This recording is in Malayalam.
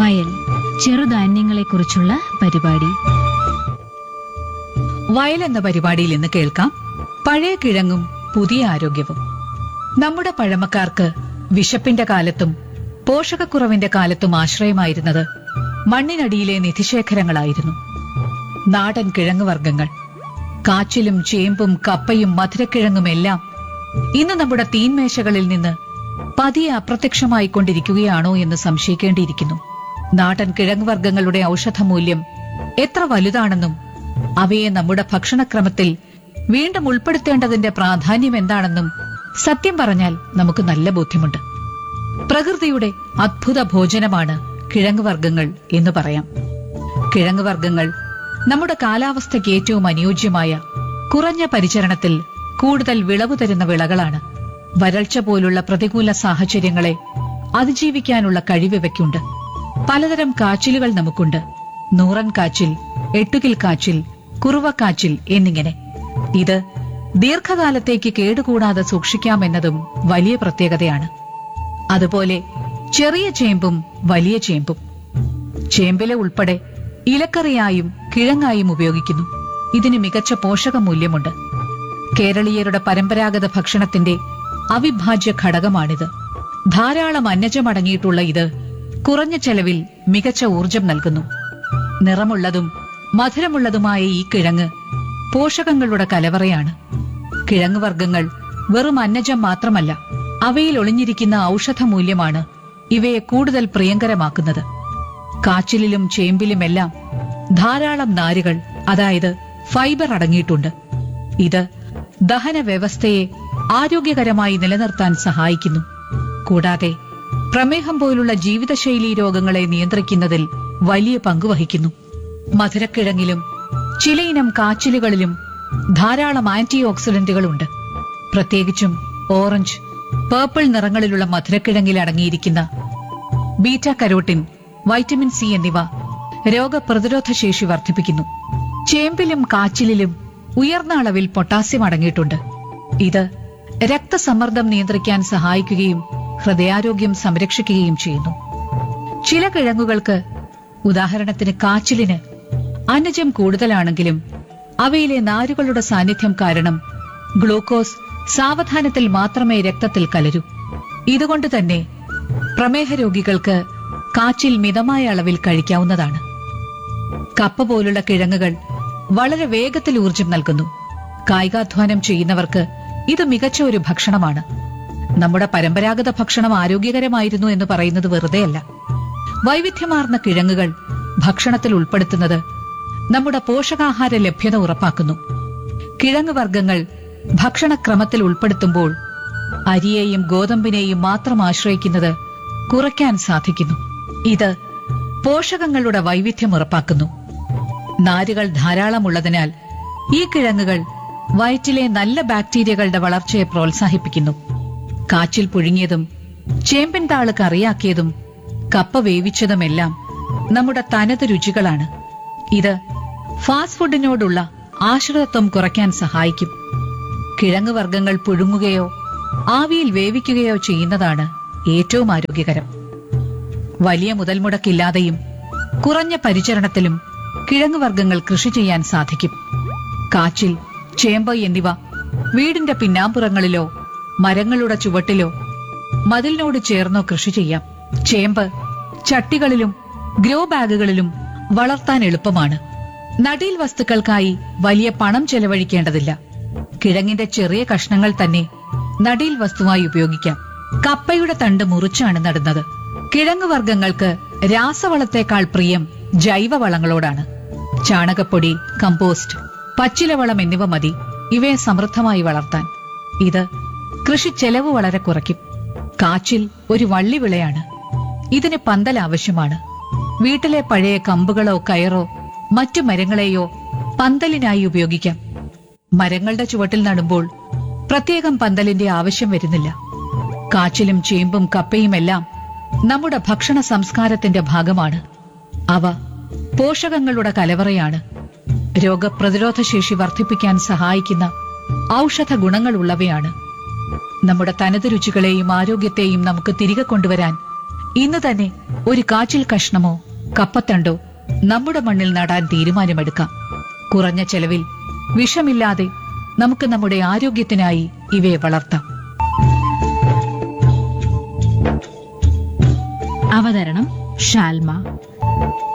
വയൽ ചെറുധാന്യങ്ങളെക്കുറിച്ചുള്ള പരിപാടി വയൽ എന്ന പരിപാടിയിൽ ഇന്ന് കേൾക്കാം പഴയ കിഴങ്ങും പുതിയ ആരോഗ്യവും നമ്മുടെ പഴമക്കാർക്ക് വിശപ്പിന്റെ കാലത്തും പോഷകക്കുറവിന്റെ കാലത്തും ആശ്രയമായിരുന്നത് മണ്ണിനടിയിലെ നിധിശേഖരങ്ങളായിരുന്നു നാടൻ കിഴങ്ങുവർഗ്ഗങ്ങൾ കാച്ചിലും ചേമ്പും കപ്പയും മധുരക്കിഴങ്ങുമെല്ലാം ഇന്ന് നമ്മുടെ തീൻമേശകളിൽ നിന്ന് പതിയെ അപ്രത്യക്ഷമായിക്കൊണ്ടിരിക്കുകയാണോ എന്ന് സംശയിക്കേണ്ടിയിരിക്കുന്നു നാടൻ കിഴങ്ങുവർഗ്ഗങ്ങളുടെ ഔഷധമൂല്യം എത്ര വലുതാണെന്നും അവയെ നമ്മുടെ ഭക്ഷണക്രമത്തിൽ വീണ്ടും ഉൾപ്പെടുത്തേണ്ടതിന്റെ പ്രാധാന്യം എന്താണെന്നും സത്യം പറഞ്ഞാൽ നമുക്ക് നല്ല ബോധ്യമുണ്ട് പ്രകൃതിയുടെ അദ്ഭുത ഭോജനമാണ് കിഴങ്ങുവർഗ്ഗങ്ങൾ എന്ന് പറയാം കിഴങ്ങുവർഗ്ഗങ്ങൾ നമ്മുടെ കാലാവസ്ഥയ്ക്ക് ഏറ്റവും അനുയോജ്യമായ കുറഞ്ഞ പരിചരണത്തിൽ കൂടുതൽ വിളവ് തരുന്ന വിളകളാണ് വരൾച്ച പോലുള്ള പ്രതികൂല സാഹചര്യങ്ങളെ അതിജീവിക്കാനുള്ള കഴിവ് ഇവയ്ക്കുണ്ട് പലതരം കാച്ചിലുകൾ നമുക്കുണ്ട് നൂറൻ കാച്ചിൽ എട്ടുകിൽ കാച്ചിൽ കുറുവക്കാച്ചിൽ എന്നിങ്ങനെ ഇത് ദീർഘകാലത്തേക്ക് കേടുകൂടാതെ സൂക്ഷിക്കാമെന്നതും വലിയ പ്രത്യേകതയാണ് അതുപോലെ ചെറിയ ചേമ്പും വലിയ ചേമ്പും ചേമ്പിലെ ഉൾപ്പെടെ ഇലക്കറിയായും കിഴങ്ങായും ഉപയോഗിക്കുന്നു ഇതിന് മികച്ച പോഷകമൂല്യമുണ്ട് കേരളീയരുടെ പരമ്പരാഗത ഭക്ഷണത്തിന്റെ അവിഭാജ്യ ഘടകമാണിത് ധാരാളം അന്നജമടങ്ങിയിട്ടുള്ള ഇത് കുറഞ്ഞ ചെലവിൽ മികച്ച ഊർജം നൽകുന്നു നിറമുള്ളതും മധുരമുള്ളതുമായ ഈ കിഴങ്ങ് പോഷകങ്ങളുടെ കലവറയാണ് കിഴങ്ങുവർഗ്ഗങ്ങൾ വെറും അന്നജം മാത്രമല്ല അവയിൽ ഒളിഞ്ഞിരിക്കുന്ന ഔഷധമൂല്യമാണ് ഇവയെ കൂടുതൽ പ്രിയങ്കരമാക്കുന്നത് കാച്ചിലിലും ചേമ്പിലുമെല്ലാം ധാരാളം നാരുകൾ അതായത് ഫൈബർ അടങ്ങിയിട്ടുണ്ട് ഇത് ദഹന വ്യവസ്ഥയെ ആരോഗ്യകരമായി നിലനിർത്താൻ സഹായിക്കുന്നു കൂടാതെ പ്രമേഹം പോലുള്ള ജീവിതശൈലീ രോഗങ്ങളെ നിയന്ത്രിക്കുന്നതിൽ വലിയ പങ്കുവഹിക്കുന്നു മധുരക്കിഴങ്ങിലും ചിലയിനം കാച്ചിലുകളിലും ധാരാളം ആന്റി ഓക്സിഡന്റുകളുണ്ട് പ്രത്യേകിച്ചും ഓറഞ്ച് പേർപ്പിൾ നിറങ്ങളിലുള്ള മധുരക്കിഴങ്ങിൽ അടങ്ങിയിരിക്കുന്ന ബീറ്റ കരോട്ടിൻ വൈറ്റമിൻ സി എന്നിവ രോഗപ്രതിരോധ ശേഷി വർദ്ധിപ്പിക്കുന്നു ചേമ്പിലും കാച്ചിലിലും ഉയർന്ന അളവിൽ പൊട്ടാസ്യം അടങ്ങിയിട്ടുണ്ട് ഇത് രക്തസമ്മർദ്ദം നിയന്ത്രിക്കാൻ സഹായിക്കുകയും ഹൃദയാരോഗ്യം സംരക്ഷിക്കുകയും ചെയ്യുന്നു ചില കിഴങ്ങുകൾക്ക് ഉദാഹരണത്തിന് കാച്ചിലിന് അന്നജം കൂടുതലാണെങ്കിലും അവയിലെ നാരുകളുടെ സാന്നിധ്യം കാരണം ഗ്ലൂക്കോസ് സാവധാനത്തിൽ മാത്രമേ രക്തത്തിൽ കലരൂ ഇതുകൊണ്ട് തന്നെ പ്രമേഹ രോഗികൾക്ക് കാച്ചിൽ മിതമായ അളവിൽ കഴിക്കാവുന്നതാണ് കപ്പ പോലുള്ള കിഴങ്ങുകൾ വളരെ വേഗത്തിൽ ഊർജം നൽകുന്നു കായികാധ്വാനം ചെയ്യുന്നവർക്ക് ഇത് മികച്ച ഒരു ഭക്ഷണമാണ് നമ്മുടെ പരമ്പരാഗത ഭക്ഷണം ആരോഗ്യകരമായിരുന്നു എന്ന് പറയുന്നത് വെറുതെയല്ല വൈവിധ്യമാർന്ന കിഴങ്ങുകൾ ഭക്ഷണത്തിൽ ഉൾപ്പെടുത്തുന്നത് നമ്മുടെ പോഷകാഹാര ലഭ്യത ഉറപ്പാക്കുന്നു കിഴങ്ങ് വർഗ്ഗങ്ങൾ ഭക്ഷണക്രമത്തിൽ ഉൾപ്പെടുത്തുമ്പോൾ അരിയെയും ഗോതമ്പിനെയും മാത്രം ആശ്രയിക്കുന്നത് കുറയ്ക്കാൻ സാധിക്കുന്നു ഇത് പോഷകങ്ങളുടെ വൈവിധ്യം ഉറപ്പാക്കുന്നു നാരുകൾ ധാരാളമുള്ളതിനാൽ ഈ കിഴങ്ങുകൾ വയറ്റിലെ നല്ല ബാക്ടീരിയകളുടെ വളർച്ചയെ പ്രോത്സാഹിപ്പിക്കുന്നു കാച്ചിൽ പുഴുങ്ങിയതും ചേമ്പിൻ താള് കറിയാക്കിയതും കപ്പ വേവിച്ചതുമെല്ലാം നമ്മുടെ തനത് രുചികളാണ് ഇത് ഫാസ്റ്റ് ഫുഡിനോടുള്ള ആശ്രിതത്വം കുറയ്ക്കാൻ സഹായിക്കും കിഴങ്ങ് വർഗ്ഗങ്ങൾ പുഴുങ്ങുകയോ ആവിയിൽ വേവിക്കുകയോ ചെയ്യുന്നതാണ് ഏറ്റവും ആരോഗ്യകരം വലിയ മുതൽമുടക്കില്ലാതെയും കുറഞ്ഞ പരിചരണത്തിലും കിഴങ്ങ് വർഗ്ഗങ്ങൾ കൃഷി ചെയ്യാൻ സാധിക്കും കാച്ചിൽ ചേമ്പ് എന്നിവ വീടിന്റെ പിന്നാമ്പുറങ്ങളിലോ മരങ്ങളുടെ ചുവട്ടിലോ മതിലിനോട് ചേർന്നോ കൃഷി ചെയ്യാം ചേമ്പ് ചട്ടികളിലും ഗ്രോ ബാഗുകളിലും വളർത്താൻ എളുപ്പമാണ് നടീൽ വസ്തുക്കൾക്കായി വലിയ പണം ചെലവഴിക്കേണ്ടതില്ല കിഴങ്ങിന്റെ ചെറിയ കഷ്ണങ്ങൾ തന്നെ നടീൽ വസ്തുവായി ഉപയോഗിക്കാം കപ്പയുടെ തണ്ട് മുറിച്ചാണ് നടുന്നത് കിഴങ്ങ് വർഗ്ഗങ്ങൾക്ക് രാസവളത്തേക്കാൾ പ്രിയം ജൈവവളങ്ങളോടാണ് ചാണകപ്പൊടി കമ്പോസ്റ്റ് പച്ചിലവളം എന്നിവ മതി ഇവയെ സമൃദ്ധമായി വളർത്താൻ ഇത് കൃഷി ചെലവ് വളരെ കുറയ്ക്കും കാച്ചിൽ ഒരു വള്ളിവിളയാണ് ഇതിന് പന്തൽ ആവശ്യമാണ് വീട്ടിലെ പഴയ കമ്പുകളോ കയറോ മറ്റു മരങ്ങളെയോ പന്തലിനായി ഉപയോഗിക്കാം മരങ്ങളുടെ ചുവട്ടിൽ നടുമ്പോൾ പ്രത്യേകം പന്തലിന്റെ ആവശ്യം വരുന്നില്ല കാച്ചിലും ചേമ്പും കപ്പയുമെല്ലാം നമ്മുടെ ഭക്ഷണ സംസ്കാരത്തിന്റെ ഭാഗമാണ് അവ പോഷകങ്ങളുടെ കലവറയാണ് രോഗപ്രതിരോധ ശേഷി വർദ്ധിപ്പിക്കാൻ സഹായിക്കുന്ന ഔഷധ ഗുണങ്ങളുള്ളവയാണ് നമ്മുടെ തനത് രുചികളെയും ആരോഗ്യത്തെയും നമുക്ക് തിരികെ കൊണ്ടുവരാൻ ഇന്ന് തന്നെ ഒരു കാച്ചിൽ കഷ്ണമോ കപ്പത്തണ്ടോ നമ്മുടെ മണ്ണിൽ നടാൻ തീരുമാനമെടുക്കാം കുറഞ്ഞ ചെലവിൽ വിഷമില്ലാതെ നമുക്ക് നമ്മുടെ ആരോഗ്യത്തിനായി ഇവയെ വളർത്താം അവതരണം ഷാൽമ